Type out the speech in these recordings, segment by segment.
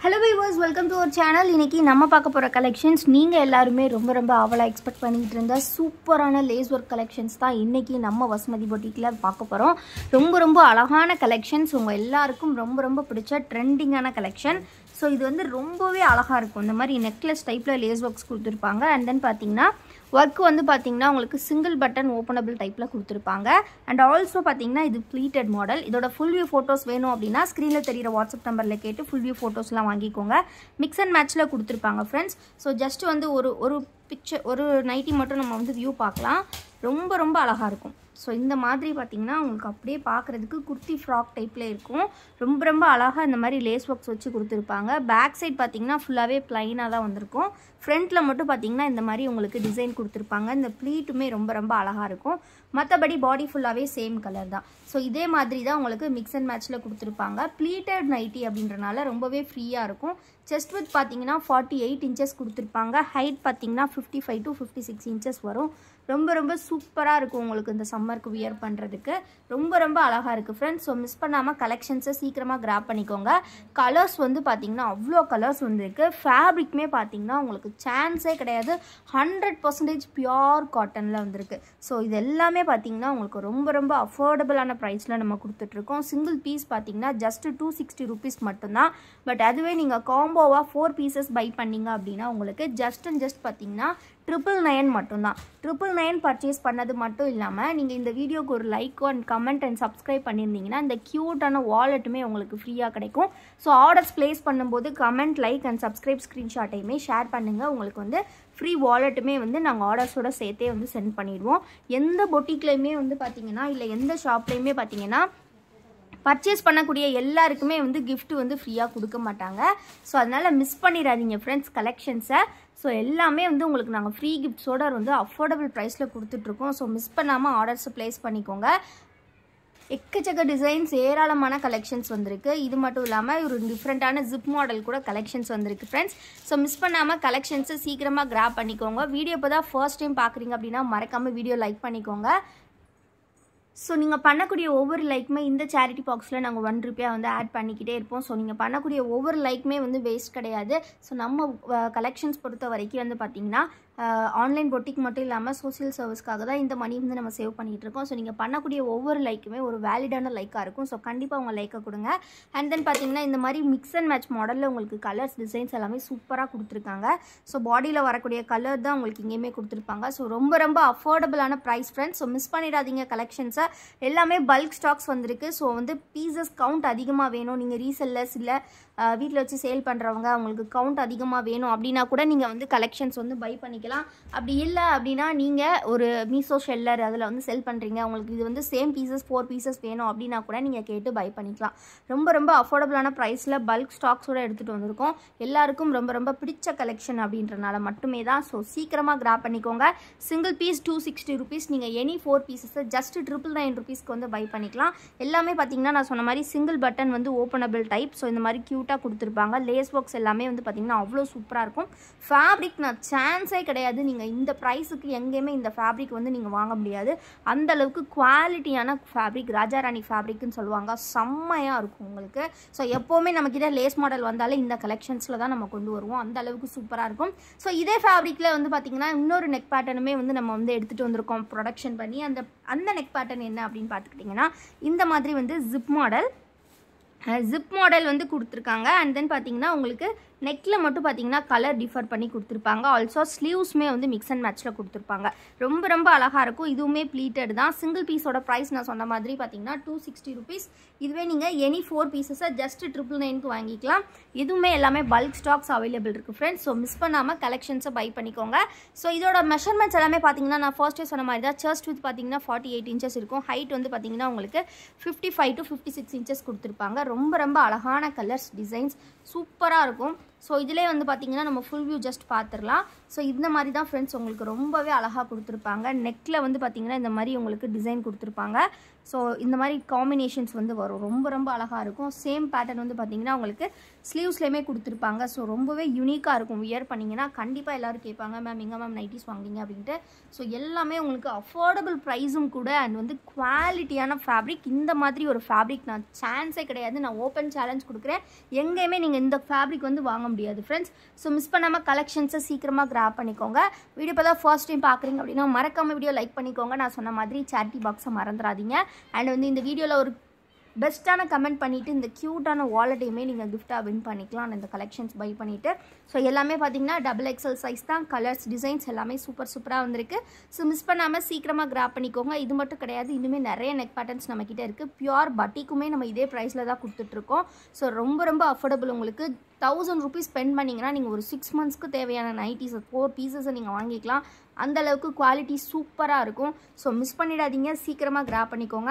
hello viewers welcome to our channel இன்னைக்கு நம்ம பார்க்க போகிற கலெக்ஷன்ஸ் நீங்கள் எல்லாருமே ரொம்ப ரொம்ப அவளாக எக்ஸ்பெக்ட் பண்ணிட்டு இருந்த சூப்பரான லேஸ் ஒர்க் கலெக்ஷன்ஸ் தான் இன்னைக்கு நம்ம வசுமதி பொட்டிக்கில் பார்க்க போகிறோம் ரொம்ப ரொம்ப அழகான கலெக்ஷன்ஸ் உங்கள் எல்லாருக்கும் ரொம்ப ரொம்ப பிடிச்ச ட்ரெண்டிங்கான கலெக்ஷன் ஸோ இது வந்து ரொம்பவே அழகாக இருக்கும் இந்த மாதிரி நெக்லஸ் டைப்பில் லேஸ் ஒர்க்ஸ் கொடுத்துருப்பாங்க அண்ட் தென் பார்த்தீங்கன்னா ஒர்க் வந்து பார்த்தீங்கன்னா உங்களுக்கு சிங்கிள் பட்டன் ஓப்பனபிள் டைப்பில் கொடுத்துருப்பாங்க அண்ட் ஆல்சோ பார்த்தீங்கன்னா இது ப்ளீட்டட் மாடல் இதோட ஃபுல் வியூ ஃபோட்டோஸ் வேணும் அப்படின்னா ஸ்க்ரீனில் தெரியிற வாட்ஸ்அப் நம்பரில் கேட்டு ஃபுல் வியூ ஃபோட்டோஸ்லாம் வாங்கிக்கோங்க மிக்ஸ் அண்ட் மேட்ச்சில் கொடுத்துருப்பாங்க ஃப்ரெண்ட்ஸ் ஸோ ஜஸ்ட் வந்து ஒரு ஒரு பிக்சர் ஒரு நைட்டி மட்டும் நம்ம வந்து வியூ பார்க்கலாம் ரொம்ப ரொம்ப அழகாக இருக்கும் ஸோ இந்த மாதிரி பார்த்தீங்கன்னா உங்களுக்கு அப்படியே பார்க்குறதுக்கு குர்த்தி ஃப்ராக் டைப்பில் இருக்கும் ரொம்ப ரொம்ப அழகாக இந்த மாதிரி லேஸ் ஒர்க்ஸ் வச்சு கொடுத்துருப்பாங்க பேக் சைட் பார்த்தீங்கன்னா ஃபுல்லாகவே ப்ளைனாக தான் வந்திருக்கும் ஃப்ரண்ட்டில் மட்டும் பார்த்தீங்கன்னா இந்த மாதிரி உங்களுக்கு டிசைன் கொடுத்துருப்பாங்க இந்த ப்ளீட்டுமே ரொம்ப ரொம்ப அழகாக இருக்கும் மற்றபடி பாடி ஃபுல்லாகவே சேம் கலர் தான் ஸோ இதே மாதிரி தான் உங்களுக்கு மிக்ஸ் அண்ட் மேட்ச்சில் கொடுத்துருப்பாங்க ப்ளீட்டட் நைட்டி அப்படின்றனால ரொம்பவே ஃப்ரீயாக இருக்கும் செஸ்ட் வித் பார்த்தீங்கன்னா ஃபார்ட்டி எயிட் இன்ச்சஸ் கொடுத்துருப்பாங்க ஹைட் பார்த்தீங்கன்னா fifty five to fifty six inches வரும் ரொம்ப ரொம்ப சூப்பராக இருக்கும் உங்களுக்கு இந்த சம்மருக்கு வியர் பண்ணுறதுக்கு ரொம்ப ரொம்ப அழகாக இருக்குது ஃப்ரெண்ட்ஸ் ஸோ மிஸ் பண்ணாமல் கலெக்ஷன்ஸை சீக்கிரமாக கிராப் பண்ணிக்கோங்க கலர்ஸ் வந்து பார்த்தீங்கன்னா அவ்வளோ கலர்ஸ் வந்துருக்கு ஃபேப்ரிக்மே பார்த்தீங்கன்னா உங்களுக்கு சான்ஸே கிடையாது ஹண்ட்ரட் பர்சன்டேஜ் பியோர் காட்டனில் வந்திருக்கு ஸோ இது எல்லாமே பார்த்தீங்கன்னா உங்களுக்கு ரொம்ப ரொம்ப அஃபோர்டபுளான ப்ரைஸில் நம்ம கொடுத்துட்ருக்கோம் சிங்கிள் பீஸ் பார்த்தீங்கன்னா ஜஸ்ட் டூ சிக்ஸ்டி ருபீஸ் மட்டும்தான் பட் அதுவே நீங்கள் காம்போவாக ஃபோர் பீசஸ் பை பண்ணீங்க அப்படின்னா உங்களுக்கு ஜஸ்ட் அண்ட் ஜஸ்ட் பார்த்தீங்கன்னா ட்ரிபிள் நைன் மட்டும்தான் ட்ரிபிள் நைன் பர்ச்சேஸ் பண்ணது மட்டும் இல்லாமல் நீங்கள் இந்த வீடியோக்கு ஒரு like and comment and subscribe பண்ணியிருந்தீங்கன்னா இந்த க்யூட்டான வாலெட்டுமே உங்களுக்கு ஃப்ரீயாக கிடைக்கும் ஸோ ஆர்டர்ஸ் ப்ளேஸ் பண்ணும்போது கமெண்ட் லைக் அண்ட் சப்ஸ்கிரைப் ஸ்க்ரீன்ஷாட்டையுமே ஷேர் பண்ணுங்கள் உங்களுக்கு வந்து ஃப்ரீ வாலெட்டுமே வந்து நாங்கள் ஆர்டர்ஸோட சேர்த்தே வந்து சென்ட் பண்ணிடுவோம் எந்த பொட்டிக்லையுமே வந்து பார்த்தீங்கன்னா இல்லை எந்த ஷாப்லேயுமே பார்த்தீங்கன்னா பர்ச்சேஸ் பண்ணக்கூடிய எல்லாருக்குமே வந்து gift வந்து ஃப்ரீயாக கொடுக்க மாட்டாங்க ஸோ அதனால் மிஸ் பண்ணிடாதீங்க ஃப்ரெண்ட்ஸ் கலெக்ஷன்ஸை ஸோ எல்லாமே வந்து உங்களுக்கு நாங்கள் ஃப்ரீ கிஃப்ட்ஸோட வந்து அஃபோர்டபுள் ப்ரைஸில் கொடுத்துட்ருக்கோம் ஸோ மிஸ் பண்ணாமல் ஆர்டர்ஸை ப்ளேஸ் பண்ணிக்கோங்க எக்கச்சக்க டிசைன்ஸ் ஏராளமான கலெக்ஷன்ஸ் வந்திருக்கு இது மட்டும் இல்லாமல் ஒரு டிஃப்ரெண்ட்டான ஜிப் மாடல் கூட கலெக்ஷன்ஸ் வந்திருக்கு ஃப்ரெண்ட்ஸ் ஸோ மிஸ் பண்ணாமல் கலெக்ஷன்ஸை சீக்கிரமாக கிராப் பண்ணிக்கோங்க வீடியோ இப்போ தான் ஃபர்ஸ்ட் டைம் பார்க்குறீங்க அப்படின்னா மறக்காமல் வீடியோ லைக் பண்ணிக்கோங்க ஸோ நீங்கள் பண்ணக்கூடிய ஒவ்வொரு லைக்குமே இந்த சேரிட்டி பாக்ஸில் நாங்கள் ஒன் ருப்பியா வந்து ஆட் பண்ணிக்கிட்டே இருப்போம் ஸோ நீங்கள் பண்ணக்கூடிய ஒவ்வொரு லைக்குமே வந்து வேஸ்ட் கிடையாது ஸோ நம்ம கலெக்ஷன்ஸ் பொறுத்த வரைக்கும் வந்து பார்த்திங்கன்னா ஆன்லைன் பொட்டிக் மட்டும் இல்லாமல் சோசியல் சர்வீஸ்க்காக தான் இந்த மணி வந்து நம்ம சேவ் பண்ணிகிட்டு இருக்கோம் ஸோ நீங்கள் பண்ணக்கூடிய ஒவ்வொரு லைக்குமே ஒரு வேலிடான லைக்காக இருக்கும் ஸோ கண்டிப்பாக உங்கள் லைக்கை கொடுங்க அண்ட் தென் பார்த்தீங்கன்னா இந்த மாதிரி மிக்ஸ் அண்ட் மேட்ச் மாடலில் உங்களுக்கு கலர்ஸ் டிசைன்ஸ் எல்லாமே சூப்பராக கொடுத்துருக்காங்க ஸோ பாடியில் வரக்கூடிய கலர் தான் உங்களுக்கு இங்கேயுமே கொடுத்துருப்பாங்க ஸோ ரொம்ப ரொம்ப அஃபோர்டபுளான ப்ரைஸ் ஃப்ரெண்ட்ஸ் ஸோ மிஸ் பண்ணிடாதீங்க கலெக்ஷன்ஸை எல்லாமே பல்க் ஸ்டாக்ஸ் வந்திருக்கு ஸோ வந்து பீசஸ் கவுண்ட் அதிகமாக வேணும் நீங்கள் ரீசெல்லர்ஸ் இல்லை வீட்டில் வச்சு சேல் பண்ணுறவங்க அவங்களுக்கு கவுண்ட் அதிகமாக வேணும் அப்படின்னா கூட நீங்கள் வந்து கலெக்ஷன்ஸ் வந்து பை பண்ணிக்கலாம் அப்படி இல்லை அப்படின்னா நீங்கள் ஒரு மீஷோ ஷெல்லர் அதில் வந்து செல் பண்ணுறீங்க உங்களுக்கு இது வந்து சேம் பீசஸ் ஃபோர் பீசஸ் வேணும் அப்படின்னா கூட நீங்கள் கேட்டு பை பண்ணிக்கலாம் ரொம்ப ரொம்ப அஃபோர்டபுளான ப்ரைஸில் பல்க் ஸ்டாக்ஸோடு எடுத்துகிட்டு வந்திருக்கோம் எல்லாருக்கும் ரொம்ப ரொம்ப பிடிச்ச கலெக்ஷன் அப்படின்றனால மட்டுமே தான் ஸோ சீக்கிரமாக கிராப் பண்ணிக்கோங்க single piece two sixty rupees நீங்கள் எனி ஃபோர் பீசஸை ஜஸ்ட் ட்ரிபிள் நைன் ருபீஸ்க்கு வந்து பை பண்ணிக்கலாம் எல்லாமே பார்த்தீங்கன்னா நான் சொன்ன மாதிரி சிங்கிள் பட்டன் வந்து ஓப்பனபிள் டைப் ஸோ இந்த மாதிரி க்யூட்டாக கொடுத்துருப்பாங்க லேஸ் ஒர்க்ஸ் எல்லாமே வந்து பார்த்தீங்கன்னா அவ்வளோ சூப்பராக இருக்கும் ஃபேப்ரிக் நான் சான்ஸே கிடையாது நீங்கள் இந்த ப்ரைஸுக்கு எங்கேயுமே இந்த ஃபேப்ரிக் வந்து நீங்கள் வாங்க முடியாது அந்த அளவுக்கு குவாலிட்டியான ஃபேப்ரிக் ராஜாராணி ஃபேப்ரிக்னு சொல்லுவாங்க செம்மையாக இருக்கும் உங்களுக்கு ஸோ எப்போவுமே நம்மக்கிட்ட லேஸ் மாடல் வந்தாலே இந்த கலெக்ஷன்ஸில் தான் நம்ம கொண்டு வருவோம் அந்த அளவுக்கு சூப்பராக இருக்கும் ஸோ இதே ஃபேப்ரிக்கில் வந்து பார்த்திங்கன்னா இன்னொரு நெக் பேட்டர்னுமே வந்து நம்ம வந்து எடுத்துகிட்டு வந்திருக்கோம் ப்ரொடக்ஷன் பண்ணி அந்த அந்த நெக் பேட்டர்ன் என்ன அப்படின்னு பார்த்துக்கிட்டிங்கன்னா இந்த மாதிரி வந்து ஜிப் மாடல் ஜிப் மாடல் வந்து கொடுத்துருக்காங்க அண்ட் தென் பார்த்தீங்கன்னா உங்களுக்கு நெக்கில் மட்டும் பார்த்தீங்கன்னா கலர் டிஃபர் பண்ணி கொடுத்துருப்பாங்க ஆல்சோ ஸ்லீவ்ஸுமே வந்து மிக்ஸ் அண்ட் மேட்ச்சில் கொடுத்துருப்பாங்க ரொம்ப ரொம்ப அழகாக இருக்கும் இதுவுமே ப்ளீட்டட் தான் சிங்கிள் பீஸோட ப்ரைஸ் நான் சொன்ன மாதிரி பார்த்தீங்கன்னா டூ சிக்ஸ்டி ருபீஸ் இதுவே நீங்கள் எனி ஃபோர் பீசஸை ஜஸ்ட் ட்ரிபிள் நைனுக்கு வாங்கிக்கலாம் இதுவுமே எல்லாமே பல்க் ஸ்டாக்ஸ் அவைலபிள் இருக்குது ஃப்ரெண்ட்ஸ் ஸோ மிஸ் பண்ணாமல் கலெக்ஷன்ஸை பை பண்ணிக்கோங்க ஸோ இதோட மெஷர்மெண்ட்ஸ் எல்லாமே பார்த்தீங்கன்னா நான் ஃபர்ஸ்ட்டே சொன்ன மாதிரி தான் செஸ்ட் வித் பார்த்தீங்கன்னா ஃபார்ட்டி எயிட் இன்ச்சஸ் இருக்கும் ஹைட் வந்து பார்த்தீங்கன்னா உங்களுக்கு fifty five to fifty six inches கொடுத்துருப்பாங்க ரொம்ப ரொம்ப அழகான கலர்ஸ் டிசைன்ஸ் சூப்பராக இருக்கும் ஸோ இதிலே வந்து பார்த்தீங்கன்னா நம்ம ஃபுல் வியூ ஜஸ்ட் பார்த்துடலாம் ஸோ இந்த மாதிரி தான் ஃப்ரெண்ட்ஸ் உங்களுக்கு ரொம்பவே அழகாக கொடுத்துருப்பாங்க நெக்கில் வந்து பார்த்தீங்கன்னா இந்த மாதிரி உங்களுக்கு டிசைன் கொடுத்துருப்பாங்க ஸோ இந்த மாதிரி காம்பினேஷன்ஸ் வந்து வரும் ரொம்ப ரொம்ப அழகாக இருக்கும் சேம் பேட்டர்ன் வந்து பார்த்தீங்கன்னா உங்களுக்கு ஸ்லீவ்ஸ்லேயுமே கொடுத்துருப்பாங்க ஸோ ரொம்பவே யூனிக்காக இருக்கும் வியர் பண்ணிங்கன்னா கண்டிப்பாக எல்லோரும் கேட்பாங்க மேம் எங்கே மேம் நைட்டிஸ் வாங்குறீங்க அப்படின்ட்டு ஸோ எல்லாமே உங்களுக்கு அஃபோர்டபுள் ப்ரைஸும் கூட அண்ட் வந்து குவாலிட்டியான ஃபேப்ரிக் இந்த மாதிரி ஒரு ஃபேப்ரிக் நான் சான்ஸே கிடையாது நான் ஓப்பன் சேலஞ்ச் கொடுக்குறேன் எங்கேயுமே நீங்கள் இந்த ஃபேப்ரிக் வந்து வாங்க முடியாது ஃப்ரெண்ட்ஸ் ஸோ மிஸ் பண்ணாமல் கலெக்ஷன்ஸை சீக்கிரமாக கிராப் பண்ணிக்கோங்க வீடியோ இப்போ தான் ஃபர்ஸ்ட் டைம் பார்க்குறீங்க அப்படின்னா மறக்காம வீடியோ லைக் பண்ணிக்கோங்க நான் சொன்ன மாதிரி சேரிட்டி பாக்ஸை மறந்துடாதீங்க அண்ட் வந்து இந்த வீடியோவில் ஒரு பெஸ்ட்டான கமெண்ட் பண்ணிவிட்டு இந்த க்யூட்டான வாலெட்டையுமே நீங்கள் கிஃப்டாக வின் பண்ணிக்கலாம் இந்த கலெக்ஷன்ஸ் பை பண்ணிவிட்டு ஸோ எல்லாமே பார்த்தீங்கன்னா டபுள் எக்ஸல் சைஸ் தான் கலர்ஸ் டிசைன்ஸ் எல்லாமே சூப்பர் சூப்பராக வந்திருக்கு ஸோ மிஸ் பண்ணாமல் சீக்கிரமாக கிராப் பண்ணிக்கோங்க இது மட்டும் கிடையாது இன்னுமே நிறைய நெக் பேட்டர்ன்ஸ் நம்மக்கிட்ட இருக்குது பியூர் பட்டிக்குமே நம்ம இதே ப்ரைஸில் தான் கொடுத்துட்ருக்கோம் ஸோ ரொம்ப ரொம்ப அஃபோர்டபுள் உங்களுக்கு தௌசண்ட் ருபீஸ் ஸ்பெண்ட் பண்ணிங்கன்னா நீங்கள் ஒரு சிக்ஸ் மந்த்ஸ்க்கு தேவையான நைட்டிஸ் ஃபோர் பீசஸை நீங்கள் வாங்கிக்கலாம் அந்த அளவுக்கு குவாலிட்டி சூப்பராக இருக்கும் ஸோ மிஸ் பண்ணிடாதீங்க சீக்கிரமாக கிராப் பண்ணிக்கோங்க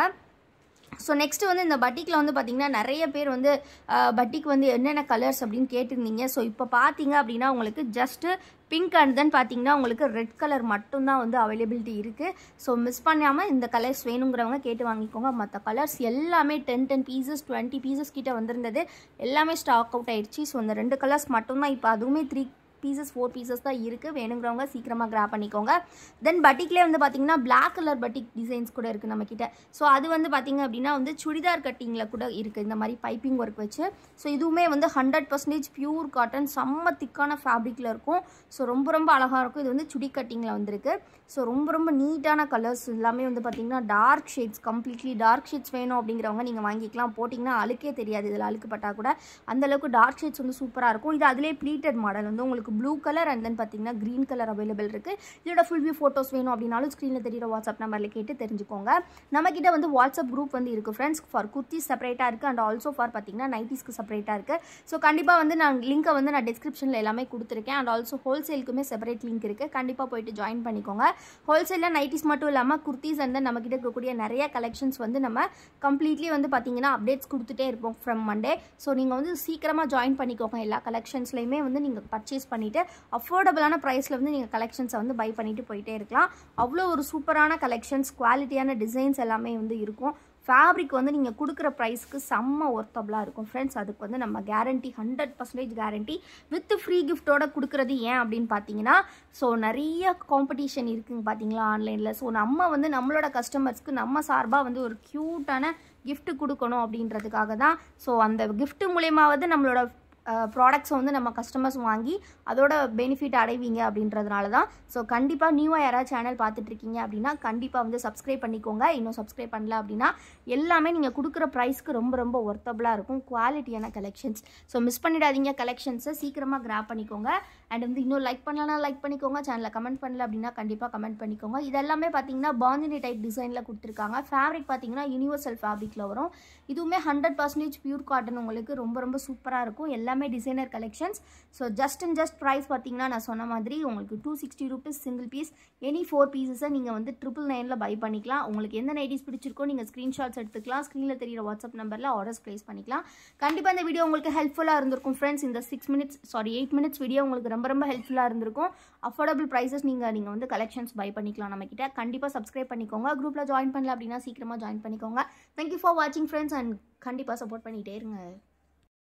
ஸோ நெக்ஸ்ட் வந்து இந்த பட்டிக்கில் வந்து பார்த்திங்கன்னா நிறைய பேர் வந்து பட்டிக்கு வந்து என்னென்ன கலர்ஸ் அப்படின்னு கேட்டிருந்தீங்க ஸோ இப்போ பார்த்தீங்க அப்படின்னா உங்களுக்கு ஜஸ்ட்டு பிங்க் அண்ட் தென் பார்த்தீங்கன்னா உங்களுக்கு ரெட் கலர் மட்டும்தான் வந்து அவைலபிலிட்டி இருக்குது ஸோ மிஸ் பண்ணாமல் இந்த கலர்ஸ் வேணுங்கிறவங்க கேட்டு வாங்கிக்கோங்க மற்ற கலர்ஸ் எல்லாமே ten ten pieces twenty pieces கிட்ட வந்திருந்தது எல்லாமே ஸ்டாக் அவுட் ஆயிடுச்சு ஸோ இந்த ரெண்டு கலர்ஸ் மட்டும்தான் இப்போ அதுவுமே த்ரீ பீசஸ் ஃபோர் பீசஸ் தான் இருக்குது வேணுங்கிறவங்க சீக்கிரமாக கிராப் பண்ணிக்கோங்க தென் பட்டிக்லேயே வந்து பார்த்தீங்கன்னா பிளாக் கலர் பட்டிக் டிசைன்ஸ் கூட இருக்குது நம்மக்கிட்ட ஸோ அது வந்து பார்த்திங்க அப்படின்னா வந்து சுடிதார் கட்டிங்கில் கூட இருக்குது இந்த மாதிரி பைப்பிங் ஒர்க் வச்சு ஸோ இதுவுமே வந்து ஹண்ட்ரட் பர்சன்டேஜ் பியூர் காட்டன் செம்ம திக்கான ஃபேப்ரிக்கில் இருக்கும் ஸோ ரொம்ப ரொம்ப அழகாக இருக்கும் இது வந்து சுடி கட்டிங்கில் வந்திருக்கு ஸோ ரொம்ப ரொம்ப நீட்டான கலர்ஸ் எல்லாமே வந்து பார்த்திங்கன்னா dark shades completely dark shades வேணும் அப்படிங்கிறவங்க நீங்கள் வாங்கிக்கலாம் போட்டிங்கன்னா அழுக்கே தெரியாது இதில் அழுக்கு பட்டால் கூட அந்தளவுக்கு டார்க் ஷேட்ஸ் வந்து சூப்பராக இருக்கும் இது அதிலே ப்ளீட்டட் மாடல் வந்து உங்களுக்கு ப்ளூ கலர் அண்ட் தென் பார்த்தீங்கன்னா க்ரீன் கலர் அவைலபிள் இருக்குது இதோட ஃபுல் வியூ ஃபோட்டோஸ் வேணும் அப்படின்னாலும் ஸ்க்ரீனில் தெரியிற வாட்ஸ்அப் நம்பரில் கேட்டு தெரிஞ்சுக்கோங்க நம்மக்கிட்ட வந்து வாட்ஸ்அப் குரூப் வந்து இருக்குது ஃப்ரெண்ட்ஸ் ஃபார் குர்த்தி செப்பரேட்டாக இருக்குது அண்ட் ஆல்சோ ஃபார் பார்த்தீங்கன்னா நைட்டிஸ்க்கு செப்பரேட்டாக இருக்குது ஸோ கண்டிப்பாக வந்து நான் லிங்க்கை வந்து நான் டிஸ்கிரிப்ஷனில் எல்லாமே கொடுத்துருக்கேன் அண்ட் ஆல்சோ ஹோல்சேலுக்குமே செப்பரேட் லிங்க் இருக்குது கண்டிப்பாக போயிட்டு ஜாயின் பண்ணிக்கோங்க ஹோல்சேலில் நைட்டிஸ் மட்டும் இல்லாமல் குர்த்திஸ் அண்ட் தென் நம்மக்கிட்ட இருக்கக்கூடிய நிறைய கலெக்ஷன்ஸ் வந்து நம்ம கம்ப்ளீட்லி வந்து பார்த்தீங்கன்னா அப்டேட்ஸ் கொடுத்துட்டே இருப்போம் ஃப்ரம் மண்டே ஸோ நீங்கள் வந்து சீக்கிரமாக ஜாயின் பண்ணிக்கோங்க எல்லா கலெக்ஷன்ஸ்லையுமே வந்து நீங்கள் பர்ச்சேஸ் பண்ணிவிட்டு அஃபோர்டபுளான ப்ரைஸில் வந்து நீங்கள் கலெக்ஷன்ஸை வந்து பை பண்ணிட்டு போயிட்டே இருக்கலாம் அவ்வளோ ஒரு சூப்பரான கலெக்ஷன்ஸ் குவாலிட்டியான டிசைன்ஸ் எல்லாமே வந்து இருக்கும் ஃபேப்ரிக் வந்து நீங்கள் கொடுக்குற ப்ரைஸ்க்கு செம்ம ஒர்த்தபுளாக இருக்கும் ஃப்ரெண்ட்ஸ் அதுக்கு வந்து நம்ம guarantee hundred percentage guarantee with free கிஃப்ட்டோட கொடுக்குறது ஏன் அப்படின்னு பார்த்தீங்கன்னா ஸோ நிறைய காம்படிஷன் இருக்குங்க பார்த்தீங்களா ஆன்லைனில் ஸோ நம்ம வந்து நம்மளோட கஸ்டமர்ஸ்க்கு நம்ம சார்பாக வந்து ஒரு க்யூட்டான gift கொடுக்கணும் அப்படின்றதுக்காக தான் ஸோ அந்த gift மூலயமாவது நம்மளோட ப்ராடக்ட்ஸை வந்து நம்ம கஸ்டமர்ஸ் வாங்கி அதோட பெனிஃபிட் அடைவீங்க அப்படின்றதுனால தான் ஸோ கண்டிப்பாக நியூவாக யாராவது சேனல் பார்த்துட்ருக்கீங்க அப்படின்னா கண்டிப்பாக வந்து சப்ஸ்கிரைப் பண்ணிக்கோங்க இன்னும் சப்ஸ்கிரைப் பண்ணல அப்படின்னா எல்லாமே நீங்கள் கொடுக்குற ப்ரைஸ்க்கு ரொம்ப ரொம்ப ஒர்த்தபுளாக இருக்கும் குவாலிட்டியான கலெக்ஷன்ஸ் ஸோ மிஸ் பண்ணிடாதீங்க கலெக்ஷன்ஸை சீக்கிரமாக கிராப் பண்ணிக்கோங்க அண்ட் வந்து இன்னும் லைக் பண்ணலனா லைக் பண்ணிக்கோங்க சேனலில் கமெண்ட் பண்ணல அப்படின்னா கண்டிப்பாக கமெண்ட் பண்ணிக்கோங்க இதெல்லாமே பார்த்தீங்கன்னா பாந்தினி டைப் டிசைனில் கொடுத்துருக்காங்க ஃபேப்ரிக் பார்த்தீங்கன்னா யூனிவர்சல் ஃபேப்ரிக்கில் வரும் இதுவுமே ஹண்ட்ரட் பர்சன்டேஜ் பியூர் காட்டன் உங்களுக்கு ரொம்ப ரொம்ப சூப்பராக இருக்கும் எல்லாமே designer collections so just and just price பார்த்தீங்கன்னா நான் சொன்ன மாதிரி உங்களுக்கு two sixty rupees single piece any four பீசஸை நீங்கள் வந்து ட்ரிபிள் நைனில் பை பண்ணிக்கலாம் உங்களுக்கு எந்த நைட்டிஸ் பிடிச்சிருக்கோ நீங்கள் ஸ்க்ரீன்ஷாட்ஸ் எடுத்துக்கலாம் ஸ்க்ரீனில் தெரியிற வாட்ஸ்அப் நம்பரில் ஆர்டர்ஸ் ப்ளேஸ் பண்ணிக்கலாம் கண்டிப்பாக இந்த வீடியோ உங்களுக்கு ஹெல்ப்ஃபுல்லாக இருந்திருக்கும் ஃப்ரெண்ட்ஸ் இந்த six minutes sorry eight minutes video உங்களுக்கு ரொம்ப ரொம்ப ஹெல்ப்ஃபுல்லாக இருந்திருக்கும் அஃபோர்டபுள் ப்ரைஸஸ் நீங்கள் நீங்கள் வந்து கலெக்ஷன்ஸ் பை பண்ணிக்கலாம் நம்மக்கிட்ட கண்டிப்பாக சப்ஸ்கிரைப் பண்ணிக்கோங்க குரூப்பில் ஜாயின் பண்ணல அப்படின்னா சீக்கிரமாக ஜாயின் பண்ணிக்கோங்க தேங்க்யூ ஃபார் வாட்சிங் ஃப்ரெண்ட்ஸ் அண்ட் கண்டிப்பாக சப்போர்ட் பண்ணிகிட்டே இருங்க